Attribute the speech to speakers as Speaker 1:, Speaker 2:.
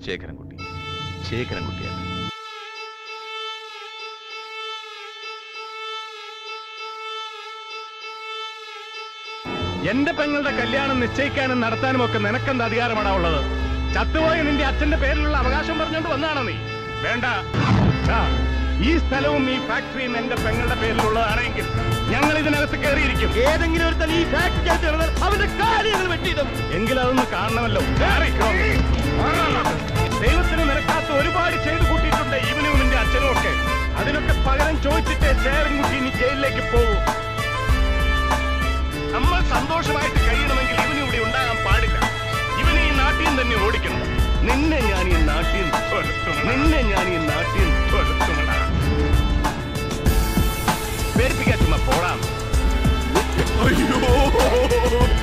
Speaker 1: ശേഖരൻകുട്ടി ശേഖരൻകുട്ടിയാണ്
Speaker 2: എന്റെ പെങ്ങളുടെ കല്യാണം നിശ്ചയിക്കാനും നടത്താനും ഒക്കെ നിനക്കെന്ത് അധികാരമാടാ ഉള്ളത് ചത്തുപോയ നിന്റെ അച്ഛന്റെ പേരിലുള്ള അവകാശം പറഞ്ഞുകൊണ്ട് വന്നാണോ നീ വേണ്ട ദാ, ഈ സ്ഥലവും ഈ ഫാക്ടറിയും എന്റെ പെങ്ങളുടെ പേരിലുള്ളതാണെങ്കിൽ ഞങ്ങൾ ഇതിനകത്ത് കയറിയിരിക്കും ഏതെങ്കിലും ഒരു ഈ ഫാക്ടറി അവന്റെ കാര്യങ്ങൾ വെട്ടിയിടും എങ്കിൽ അതൊന്ന് കാണണമല്ലോ കേറിക്കോ. ദൈവത്തിന് നിരക്കാത്ത ഒരുപാട് ചെയ്തു കൂട്ടിയിട്ടുണ്ട് ഇവനും നിന്റെ അച്ഛനും ഒക്കെ അതിനൊക്കെ പകരം ചോദിച്ചിട്ടേ ശേഖരൻകുട്ടി ഇനി ജയിലിലേക്ക് പോകൂ നമ്മൾ സന്തോഷമായിട്ട് കഴിയണമെങ്കിൽ ഇവന് ഇവിടെ ഉണ്ടാകാൻ പാടില്ല ഇവനെ ഈ നാട്ടിൽ നിന്ന് തന്നെ ഓടിക്കണം നിന്നെ ഞാൻ ഈ നാട്ടിൽ നിന്ന് തുരത്തും. നിന്നെ ഞാൻ ഈ നാട്ടിൽ നിന്ന് തുരത്തുമടാ. പേടിപ്പിക്കാൻ ചുമ്മാ പോടാം അയ്യോ